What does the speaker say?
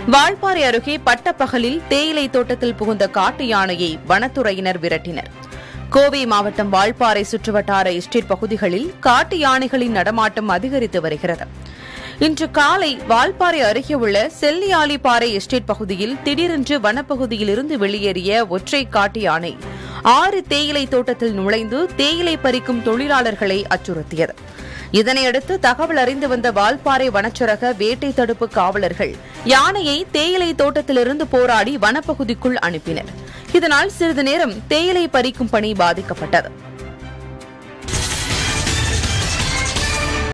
வால்பாறை அருகே பட்டப்பகலில் தேயிலை தோட்டத்தில் புகுந்த காட்டு யானையை வனத்துறையினர் விரட்டினர் கோவை மாவட்டம் வால்பாறை சுற்றுவட்டார எஸ்டேட் பகுதிகளில் காட்டு யானைகளின் நடமாட்டம் அதிகரித்து வருகிறது இன்று காலை வால்பாறை அருகே உள்ள செல்லியாலிப்பாறை எஸ்டேட் பகுதியில் திடீரென்று வனப்பகுதியில் இருந்து வெளியேறிய ஒற்றை காட்டு யானை ஆறு தேயிலை தோட்டத்தில் நுழைந்து தேயிலை பறிக்கும் தொழிலாளர்களை அச்சுறுத்தியது இதனையடுத்து தகவல் அறிந்து வந்த வால்பாறை வனச்சரக வேட்டை தடுப்பு காவலர்கள் யானையை தேயிலை தோட்டத்திலிருந்து போராடி வனப்பகுதிக்குள் அனுப்பினர் இதனால் சிறிது நேரம் தேயிலை பறிக்கும் பணி பாதிக்கப்பட்டது